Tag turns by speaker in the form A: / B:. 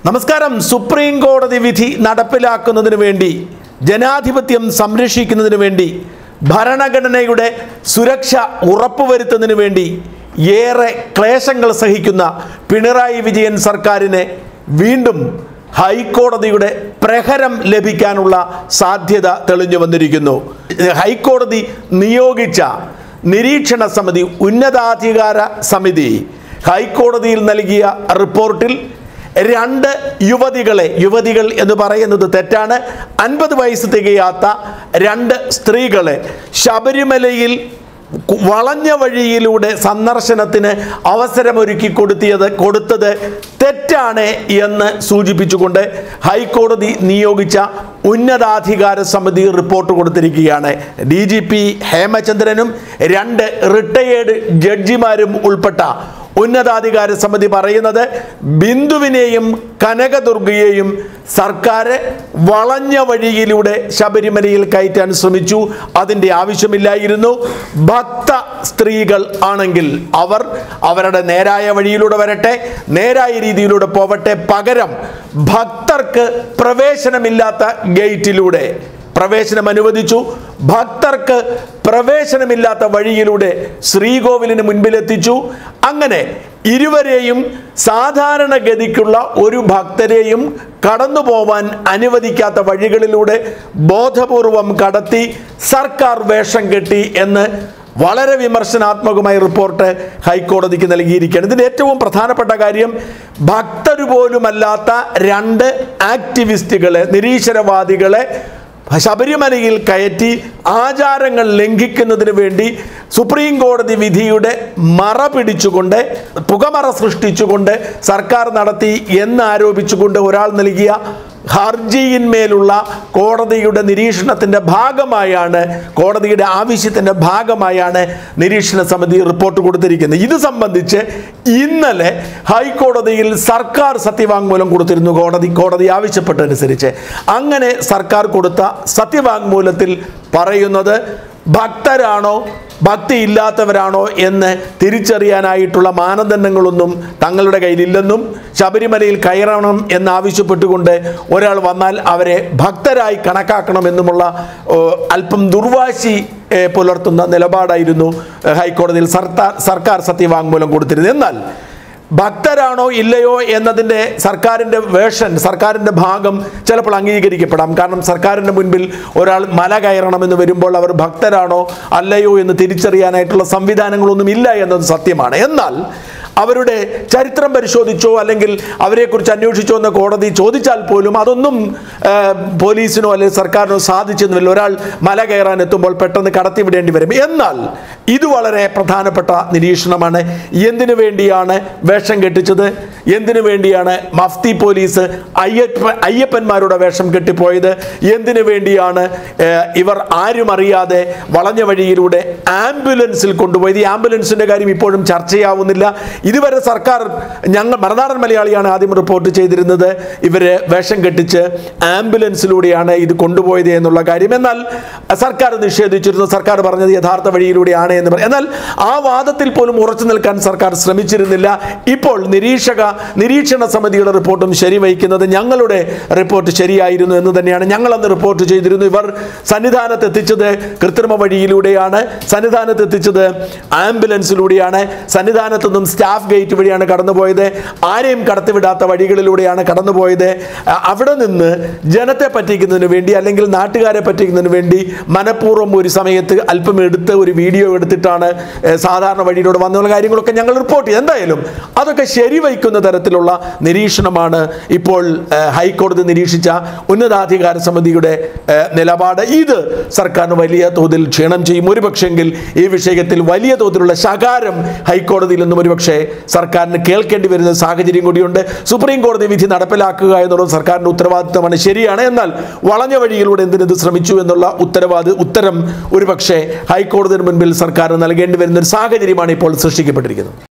A: നമസ്കാരം സുപ്രീം കോടതി വിധി നടപ്പിലാക്കുന്നതിന് വേണ്ടി ജനാധിപത്യം സംരക്ഷിക്കുന്നതിന് വേണ്ടി ഭരണഘടനയുടെ സുരക്ഷ ഉറപ്പുവരുത്തുന്നതിന് വേണ്ടി ഏറെ ക്ലേശങ്ങൾ സഹിക്കുന്ന പിണറായി വിജയൻ സർക്കാരിനെ വീണ്ടും ഹൈക്കോടതിയുടെ പ്രഹരം ലഭിക്കാനുള്ള സാധ്യത തെളിഞ്ഞു വന്നിരിക്കുന്നു ഹൈക്കോടതി നിയോഗിച്ച നിരീക്ഷണ സമിതി ഉന്നതാധികാര സമിതി ഹൈക്കോടതിയിൽ നൽകിയ റിപ്പോർട്ടിൽ രണ്ട് യുവതികളെ യുവതികൾ എന്ന് പറയുന്നത് തെറ്റാണ് അൻപത് വയസ്സ് തികയാത്ത രണ്ട് സ്ത്രീകളെ ശബരിമലയിൽ കു- വളഞ്ഞ വഴിയിലൂടെ സന്ദർശനത്തിന് അവസരമൊരുക്കി കൊടുത്തിയത് കൊടുത്തത് തെറ്റാണ് എന്ന് സൂചിപ്പിച്ചുകൊണ്ട് ഹൈക്കോടതി നിയോഗിച്ച ഉന്നതാധികാര സമിതി റിപ്പോർട്ട് കൊടുത്തിരിക്കുകയാണ് ഡി ജി പി ഹേമചന്ദ്രനും രണ്ട് റിട്ടയേർഡ് ജഡ്ജിമാരും ഉൾപ്പെട്ട ഉന്നതാധികാര സമിതി പറയുന്നത് ബിന്ദുവിനെയും കനകദുർഗയെയും സർക്കാർ വളഞ്ഞ വഴിയിലൂടെ ശബരിമലയിൽ കയറ്റാൻ ശ്രമിച്ചു അതിൻ്റെ ആവശ്യമില്ലായിരുന്നു ഭക്ത സ്ത്രീകൾ ആണെങ്കിൽ അവർ അവരുടെ നേരായ വഴിയിലൂടെ വരട്ടെ നേരായ രീതിയിലൂടെ പോവട്ടെ പകരം ഭക്തർക്ക് പ്രവേശനമില്ലാത്ത ഗേറ്റിലൂടെ പ്രവേശനം അനുവദിച്ചു ഭക്തർക്ക് പ്രവേശനമില്ലാത്ത വഴിയിലൂടെ ശ്രീകോവിലിന് മുൻപിലെത്തിച്ചു അങ്ങനെ ഇരുവരെയും സാധാരണഗതിക്കുള്ള ഒരു ഭക്തരെയും കടന്നു പോവാൻ അനുവദിക്കാത്ത വഴികളിലൂടെ ബോധപൂർവം കടത്തി സർക്കാർ വേഷം കെട്ടി എന്ന് വളരെ വിമർശനാത്മകമായ റിപ്പോർട്ട് ഹൈക്കോടതിക്ക് നൽകിയിരിക്കുകയാണ് ഇതിൻ്റെ ഏറ്റവും പ്രധാനപ്പെട്ട കാര്യം ഭക്തർ പോലുമല്ലാത്ത രണ്ട് ആക്ടിവിസ്റ്റുകളെ നിരീശ്വരവാദികളെ ശബരിമലയിൽ കയറ്റി ആചാരങ്ങൾ ലംഘിക്കുന്നതിന് വേണ്ടി സുപ്രീം കോടതി വിധിയുടെ മറ പിടിച്ചുകൊണ്ട് പുകമറ സൃഷ്ടിച്ചുകൊണ്ട് സർക്കാർ നടത്തി എന്നാരോപിച്ചുകൊണ്ട് ഒരാൾ നൽകിയ ഹർജിയിന്മേലുള്ള കോടതിയുടെ നിരീക്ഷണത്തിൻ്റെ ഭാഗമായാണ് കോടതിയുടെ ആവശ്യത്തിൻ്റെ ഭാഗമായാണ് നിരീക്ഷണ സമിതി റിപ്പോർട്ട് കൊടുത്തിരിക്കുന്നത് ഇത് സംബന്ധിച്ച് ഇന്നലെ ഹൈക്കോടതിയിൽ സർക്കാർ സത്യവാങ്മൂലം കൊടുത്തിരുന്നു കോടതി കോടതി ആവശ്യപ്പെട്ടതനുസരിച്ച് അങ്ങനെ സർക്കാർ കൊടുത്ത സത്യവാങ്മൂലത്തിൽ പറയുന്നത് ഭക്തരാണോ ഭക്തി ഇല്ലാത്തവരാണോ എന്ന് തിരിച്ചറിയാനായിട്ടുള്ള മാനദണ്ഡങ്ങളൊന്നും തങ്ങളുടെ കയ്യിലില്ലെന്നും ശബരിമലയിൽ കയറണം എന്നാവശ്യപ്പെട്ടുകൊണ്ട് ഒരാൾ വന്നാൽ അവരെ ഭക്തരായി കണക്കാക്കണമെന്നുമുള്ള ഓ, അല്പം ദുർവാശി ഏ, പുലർത്തുന്ന നിലപാടായിരുന്നു ഏ, ഹൈക്കോടതിയിൽ സർക്കാർ സർക്കാർ സത്യവാങ്മൂലം കൊടുത്തിരുന്നത് എന്നാൽ ഭക്തരാണോ ഇല്ലയോ എന്നതിൻ്റെ സർക്കാരിൻ്റെ വേഷൻ സർക്കാരിൻ്റെ ഭാഗം ചിലപ്പോൾ അംഗീകരിക്കപ്പെടാം കാരണം സർക്കാരിൻ്റെ മുൻപിൽ ഒരാൾ മല കയറണമെന്ന് വരുമ്പോൾ അവർ ഭക്തരാണോ അല്ലയോ എന്ന് തിരിച്ചറിയാനായിട്ടുള്ള സംവിധാനങ്ങളൊന്നും ഇല്ല എന്നത് സത്യമാണ് എന്നാൽ അവരുടെ ചരിത്രം പരിശോധിച്ചോ അല്ലെങ്കിൽ അവരെക്കുറിച്ച് അന്വേഷിച്ചോ എന്ന് കോടതി ചോദിച്ചാൽ പോലും അതൊന്നും ആ, പോലീസിനോ അല്ലെങ്കിൽ സർക്കാരിനോ സാധിച്ചെന്നുമില്ല ഒരാൾ മല കയറാൻ എത്തുമ്പോൾ പെട്ടെന്ന് കടത്തിവിടേണ്ടി വരും എന്നാൽ ഇത് വളരെ പ്രധാനപ്പെട്ട നിരീക്ഷണമാണ് എന്തിനു വേണ്ടിയാണ് വേഷം കെട്ടിച്ചത് എന്തിനു വേണ്ടിയാണ് മഫ്തി പോലീസ് അയ്യപ്പ അയ്യപ്പന്മാരുടെ വേഷം കെട്ടിപ്പോയത് എന്തിനു വേണ്ടിയാണ് ഏഹ്, ഇവർ ആരും അറിയാതെ വളഞ്ഞ വഴിയിലൂടെ ആംബുലൻസിൽ കൊണ്ടുപോയത് ഈ ആംബുലൻസിന്റെ കാര്യം ഇപ്പോഴും ചർച്ചയാവുന്നില്ല ഇതുവരെ സർക്കാർ ഞങ്ങൾ മറുനാടൻ മലയാളിയാണ് ആദ്യം റിപ്പോർട്ട് ചെയ്തിരുന്നത് ഇവര് വേഷം കെട്ടിച്ച് ആംബുലൻസിലൂടെയാണ് ഇത് കൊണ്ടുപോയത് എന്നുള്ള കാര്യം എന്നാൽ സർക്കാർ നിഷേധിച്ചിരുന്നു സർക്കാർ പറഞ്ഞത് യഥാർത്ഥ വഴിയിലൂടെയാണ് എന്ന് പറയും എന്നാൽ ആ വാദത്തിൽ പോലും ഉറച്ചു നിൽക്കാൻ സർക്കാർ ശ്രമിച്ചിരുന്നില്ല ഇപ്പോൾ നിരീക്ഷക നിരീക്ഷണ സമിതിയുടെ റിപ്പോർട്ടും ശരിവയ്ക്കുന്നത് ഞങ്ങളുടെ റിപ്പോർട്ട് ശരിയായിരുന്നു എന്ന് തന്നെയാണ് ഞങ്ങൾ അന്ന് റിപ്പോർട്ട് ചെയ്തിരുന്നു ഇവർ സന്നിധാനത്ത് എത്തിച്ചത് കൃത്രിമ വഴിയിലൂടെയാണ് സന്നിധാനത്ത് എത്തിച്ചത് ആംബുലൻസിലൂടെയാണ് സന്നിധാനത്തു നിന്നും സ്റ്റാഫ് ഗേറ്റ് വഴിയാണ് കടന്നുപോയത് ആരെയും കടത്തിവിടാത്ത വഴികളിലൂടെയാണ് കടന്നുപോയത് അ- അവിടെ നിന്ന് ജനത്തെ പറ്റിക്കുന്നതിന് വേണ്ടി അല്ലെങ്കിൽ നാട്ടുകാരെ പറ്റിക്കുന്നതിന് വേണ്ടി മനഃപൂർവ്വം ഒരു സമയത്ത് അല്പം എടുത്ത് ഒരു വീഡിയോ എടുത്തിട്ടാണ് ഏഹ്, സാധാരണ വഴിയിലൂടെ വന്നുള്ള കാര്യങ്ങളൊക്കെ ഞങ്ങൾ റിപ്പോർട്ട് ചെയ്തു എന്തായാലും അതൊക്കെ ശരിവയ്ക്കുന്ന തരത്തിലുള്ള നിരീക്ഷണമാണ് ഇപ്പോൾ ഏഹ്, ഹൈക്കോടതി നിരീക്ഷിച്ച ഉന്നതാധികാര സമിതിയുടെ ഏഹ്, നിലപാട് ഇത് സർക്കാരിന് വലിയ തോതിൽ ക്ഷീണം ചെയ്യും ഒരുപക്ഷെങ്കിൽ ഈ വിഷയത്തിൽ വലിയ തോതിലുള്ള ശകാരം ഹൈക്കോടതിയിൽ നിന്നും ഒരുപക്ഷെ സർക്കാരിന് കേൾക്കേണ്ടി വരുന്ന സാഹചര്യം കൂടിയുണ്ട് സുപ്രീം കോടതി വിധി നടപ്പിലാക്കുക എന്നുള്ളത് സർക്കാരിൻ്റെ ഉത്തരവാദിത്തമാണ് ശരിയാണ് എന്നാൽ വളഞ്ഞ വഴിയിലൂടെ എന്തിനത് ശ്രമിച്ചു എന്നുള്ള ഉത്തരവാദി ഉത്തരം ഒരുപക്ഷെ ഹൈക്കോടതിയുടെ മുൻപിൽ സർക്കാർ നൽകേണ്ടി വരുന്ന ഒരു സാഹചര്യമാണ് ഇപ്പോൾ സൃഷ്ടിക്കപ്പെട്ടിരിക്കുന്നത്